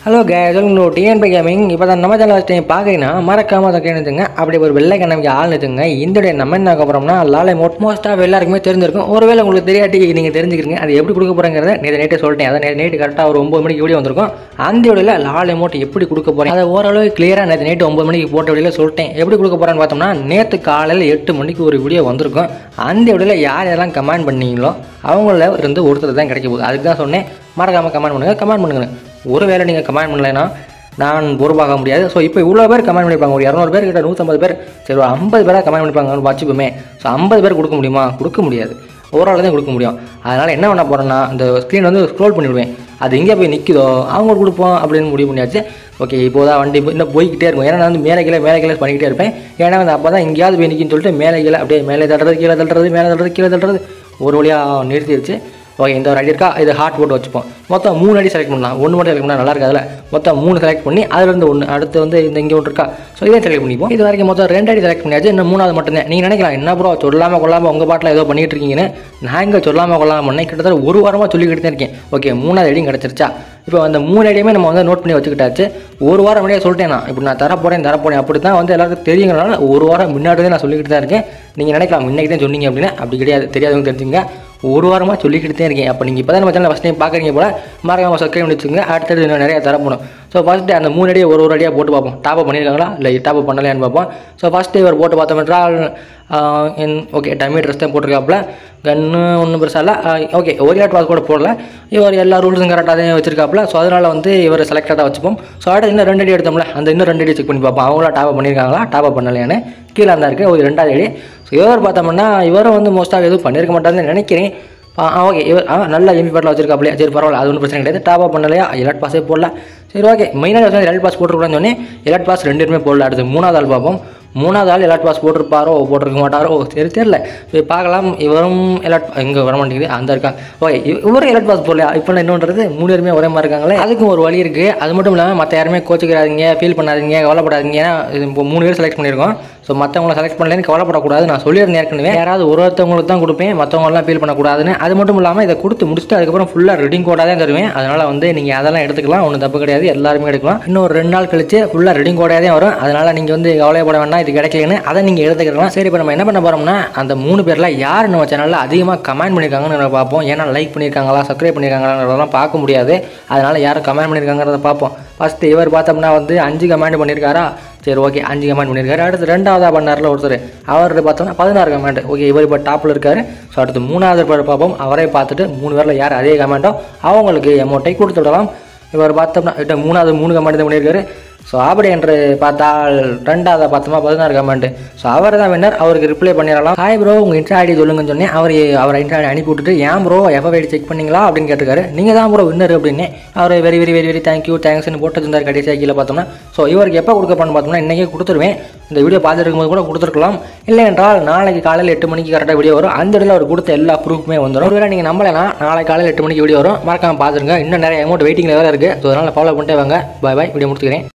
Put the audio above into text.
hello கேஸ் உங்களுக்கு TNP gaming இப்போ தான் நம்ம சேனல் டைம் பார்க்குறீங்கன்னா மறக்காம அதை கேணுச்சுங்க அப்படி ஒரு வெள்ளை கண்ணமைக்கு ஆள் நிறுத்துங்க இந்த நம்ம என்ன போகிறோம்னா லாலை மோட் மோஸ்ட்டாக எல்லாருக்குமே தெரிஞ்சிருக்கும் ஒருவேளை உங்களுக்கு தெரியாட்டி நீங்கள் தெரிஞ்சுக்கிறீங்க அது எப்படி கொடுக்க போகிறேங்கிறத நேற்று நைட்டே சொல்லிட்டேன் அதான் நேற்று நைட்டு கரெக்டாக ஒரு ஒம்பது மணிக்கு வீடியோ வந்திருக்கும் அந்த வீடியோவில் லாலை மோட் எப்படி கொடுக்க போகிறேன் அதை ஓரளவு கிளியராக நேற்று நைட்டு ஒம்பது மணிக்கு போட்ட வீடியோவில் சொல்லிட்டேன் எப்படி கொடுக்க போகிறேன்னு பார்த்தோம்னா நேற்று காலையில் எட்டு மணிக்கு ஒரு வீடியோ வந்திருக்கும் அந்த வீடியோவில் யார் யாரெல்லாம் கமெண்ட் பண்ணீங்களோ அவங்கள இருந்து ஒருத்தர் தான் கிடைக்க போகுது அதுக்கு தான் சொன்னேன் மறக்காமல் கமெண்ட் பண்ணுங்கள் கமெண்ட் பண்ணுங்க ஒருவேளை நீங்கள் கமெண்ட் பண்ணலைன்னா நான் பொறுப்பாக முடியாது ஸோ இப்போ இவ்வளோ பேர் கமெண்ட் பண்ணியிருப்பாங்க ஒரு இரநூறு பேர் கிட்ட நூற்றம்பது பேர் சரி ஒரு ஐம்பது பேராக கமெண்ட் பண்ணிப்பாங்கன்னு வச்சுப்போமே ஸோ ஐம்பது பேர் கொடுக்க முடியுமா கொடுக்க முடியாது ஒரு ஆள் தான் கொடுக்க முடியும் அதனால் என்ன பண்ண போகிறேன்னா இந்த ஸ்க்ரீன் வந்து ஸ்க்ரோல் பண்ணி விடுவேன் அது எங்கே போய் நிற்குதோ அவங்களுக்கு கொடுப்போம் அப்படின்னு முடிவு பண்ணியாச்சு ஓகே இப்போ தான் வண்டி இன்னும் போய்கிட்டே இருக்கும் ஏன்னா நான் வந்து மேலே கீழே மேலே கீழே பண்ணிக்கிட்டே இருப்பேன் ஏன்னா வந்து அப்போ தான் எங்கேயாவது போய் நிற்கின்னு சொல்லிட்டு மேலே கீழே அப்படியே மேலே தட்டுறது கீழே தட்டுறது மேலே தட்டுறது கீழே தட்டுறது ஒரு வழியாக நிறுத்திடுச்சு ஓகே இந்த ஒரு அடி இருக்கா இது ஹார்ட் போட்டு வச்சுப்போம் மொத்தம் மூணு அடி செலக்ட் பண்ணலாம் ஒன்று மட்டும் செலக்ட் பண்ணால் நல்லா இருக்காதுல மொத்தம் மூணு செலக்ட் பண்ணி அதுலேருந்து ஒன்று அடுத்து வந்து இந்த இங்கே ஒன்று இருக்கா ஸோ இதை செலக்ட் பண்ணிப்போம் இது வரைக்கும் மொத்தம் ரெண்டு அடி செலக்ட் பண்ணியாச்சு இன்னும் மூணாவது மட்டும்தான் நீங்கள் நினைக்கலாம் என்ன ப்ரோ சொல்லாமல் கொள்ளாமல் உங்கள் பாட்டில் ஏதோ பண்ணிட்டு இருக்கீங்கன்னு நான் இங்கே சொல்லாமல் கொள்ளாமல் பண்ணேன் கிட்டத்தட்ட ஒரு வாரமாக சொல்லிக்கிட்டு தான் இருக்கேன் ஓகே மூணாவது அடியும் கிடச்சிருச்சா இப்போ அந்த மூணு அடியுமே நம்ம வந்து நோட் பண்ணி வச்சுக்கிட்டாச்சு ஒரு வாரம் முன்னாடியே சொல்லிட்டேன் நான் இப்போ நான் தரப்போறேன் தரப்போறேன் அப்படி தான் வந்து எல்லாருக்கும் தெரியுங்கிறனால ஒரு வாரம் முன்னாடியே நான் சொல்லிக்கிட்டு தான் இருக்கேன் நீங்கள் நினைக்கலாம் இன்னைக்கு தான் சொன்னீங்க அப்படின்னா அப்படி கிடையாது தெரியாதவங்க தெரிஞ்சுங்க ஒரு வாரமாக சொல்லிக்கிட்டு தான் இருக்கேன் அப்போ நீங்கள் இப்போ தான் நம்ம சேனல் ஃபஸ்ட் டைம் பார்க்குறீங்க போல மறக்காம சப்ஸ்கிரைப் பண்ணி வச்சுங்க அடுத்தது இன்னும் நிறையா தரப்படும் ஸோ ஃபஸ்ட்டு அந்த மூணு அடியை ஒரு ஒரு அடியாக போட்டு பார்ப்போம் டாப் அப் பண்ணியிருக்காங்களா இல்லை டாப் அப் பண்ணலையான்னு பார்ப்போம் ஸோ ஃபஸ்ட்டு இவர் போட்டு பார்த்தோம் என்றால் என் ஓகே டம்மி ட்ரெஸ் தான் போட்டிருக்காப்புல கன்று ஒன்றும் பெருசாக இல்லை ஓகே ஒரு ஆட் பாஸ் கூட போடல இவர் எல்லா ரூல்ஸும் கரெக்டாக தான் வச்சிருக்காப்புல ஸோ அதனால் வந்து இவர் செலக்டடாக வச்சுப்போம் ஸோ அடுத்து இன்னும் ரெண்டு அடி எடுத்தோம்ல அந்த இன்னும் ரெண்டு அடி செக் பண்ணி பார்ப்போம் அவங்களா டாப் அப் பண்ணியிருக்காங்களா டாப் அப் பண்ணலையான்னு கீழே இருந்தா இருக்குது ஒரு ரெண்டாவது அடி ஸோ இவர் பார்த்தோம்னா இவரும் வந்து மோஸ்ட்டாக எதுவும் பண்ணியிருக்க மாட்டாருன்னு நினைக்கிறேன் ஆ ஓகே இவர் ஆ நல்ல எம்பி பாட்டில் வச்சிருக்காப்லையா சரி பரவாயில்ல அது ஒன்றும் பிரச்சனை கிடையாது டாப் அப் பண்ணலையா எலட் பாஸே போடல சரி ஓகே மெயினாக வந்து எலட் பாஸ் போட்டுருக்கூடாதுன்னு சொன்னேன் எலட் பாஸ் ரெண்டு பேருமே போடல அடுத்து மூணாவது ஆள் பார்ப்போம் மூணாவது ஆள் எலாட் பாஸ் போட்டிருப்பாரோ போட்டிருக்க மாட்டாரோ சரி தெரில போய் பார்க்கலாம் இவரும் எலாட் இங்கே வர மாட்டேங்குது அந்த இருக்காங்க ஓகே இவரும் எலாட் பாஸ் போடலையா இப்போ என்னன்றது மூணு பேருமே ஒரே மாதிரி இருக்காங்களே அதுக்கும் ஒரு வழி இருக்குது அது மட்டும் இல்லாமல் மற்ற யாருமே கோச்சிக்கிறாதீங்க ஃபீல் பண்ணாதீங்க கவலைப்படாதீங்க ஏன்னா இது இப்போ மூணு பேர் செலக்ட் பண்ணியிருக்கோம் ஸோ மற்றவங்கள செலக்ட் பண்ணலன்னு கவலைப்படக்கூடாது நான் சொல்லியிருந்தேன் ஏற்கனவே யாராவது ஒரு ஒருத்தவங்களுக்கு தான் கொடுப்பேன் மற்றவங்களாம் ஃபீல் பண்ணக்கூடாதுன்னு அது மட்டும் இல்லாமல் இதை கொடுத்து முடிச்சுட்டு அதுக்கப்புறம் ஃபுல்லாக ரெடிங் கோடாக தான் தருவேன் அதனால் வந்து நீங்கள் அதெல்லாம் எடுத்துக்கலாம் ஒன்றும் தப்பு கிடையாது எல்லாருமே எடுக்கலாம் இன்னும் ஒரு ரெண்டு நாள் கழிச்சு ஃபுல்லாக ரெடிங் கோடாக தான் வரும் அதனால் நீங்கள் வந்து கவலைப்பட வேண்டாம் இது கிடைக்கலன்னு அதை நீங்கள் எடுத்துக்கலாம் சரி இப்போ நம்ம என்ன பண்ண போகிறோம்னா அந்த மூணு பேரில் யார் நம்ம சேனலில் அதிகமாக கமெண்ட் பண்ணியிருக்காங்கன்னு நம்ம பார்ப்போம் ஏன்னா லைக் பண்ணியிருக்காங்களா சப்ஸ்கிரைப் பண்ணியிருக்காங்களாங்கிறதெல்லாம் பார்க்க முடியாது அதனால் யாரும் கமெண்ட் பண்ணியிருக்காங்கிறத பார்ப்போம் ஃபஸ்ட்டு இவர் பார்த்தோம்னா வந்து அஞ்சு கமெண்ட் பண்ணியிருக்காரா சரி ஓகே அஞ்சு கமெண்ட் பண்ணியிருக்காரு அடுத்து ரெண்டாவதாக பண்ணார்ல ஒருத்தர் அவர் பார்த்தோம்னா பதினாறு கமெண்ட் ஓகே இவர் இப்போ டாப்பில் இருக்காரு ஸோ அடுத்து மூணாவது பேர் பார்ப்போம் அவரே பார்த்துட்டு மூணு பேரில் யார் அதே கமெண்ட்டோ அவங்களுக்கு அமௌண்ட்டை கொடுத்து விடலாம் இவர் பார்த்தோம்னா கிட்ட மூணாவது மூணு கமெண்ட் தான் பண்ணியிருக்காரு ஸோ அப்படி என்று பார்த்தால் ரெண்டாவது பார்த்தோமா பதினாறு கமெண்ட் ஸோ அவர் தான் வின்னர் அவருக்கு ரிப்ளை பண்ணிடலாம் ஹாய் ப்ரோ உங்கள் இன்ஸ்டா ஐடி சொல்லுங்கன்னு சொன்னேன் அவர் அவர் இன்ஸ்டா ஐடி அனுப்பி விட்டுட்டு ஏன் ப்ரோ எஃப்ஐ ஐடி செக் பண்ணீங்களா அப்படின்னு கேட்டிருக்காரு நீங்கள் தான் ப்ரோ வின்னர் அப்படின்னு அவர் very very very very thank you தேங்க்ஸ்னு போட்டு இருந்தார் கடைசியாக கீழே பார்த்தோம்னா ஸோ இவருக்கு எப்போ கொடுக்கப்பான்னு பார்த்தோம்னா இன்றைக்கே கொடுத்துருவேன் இந்த வீடியோ பார்த்துருக்கும் போது கூட கொடுத்துருக்கலாம் இல்லை என்றால் நாளைக்கு காலையில் எட்டு மணிக்கு கரெக்டாக வீடியோ வரும் அந்த இடத்துல அவர் கொடுத்த எல்லா ப்ரூஃப்மே வந்துடும் ஒருவேளை நீங்கள் நம்பலைன்னா நாளைக்கு காலையில் எட்டு மணிக்கு வீடியோ வரும் மறக்காம பார்த்துருங்க இன்னும் நிறைய அமௌண்ட் வெயிட்டிங்கில் வேறு இருக்குது ஸோ அதனால் ஃபாலோ பண்ணிட்டே வாங்க பாய் பாய் வீடியோ முடிச்சுக்கிறேன்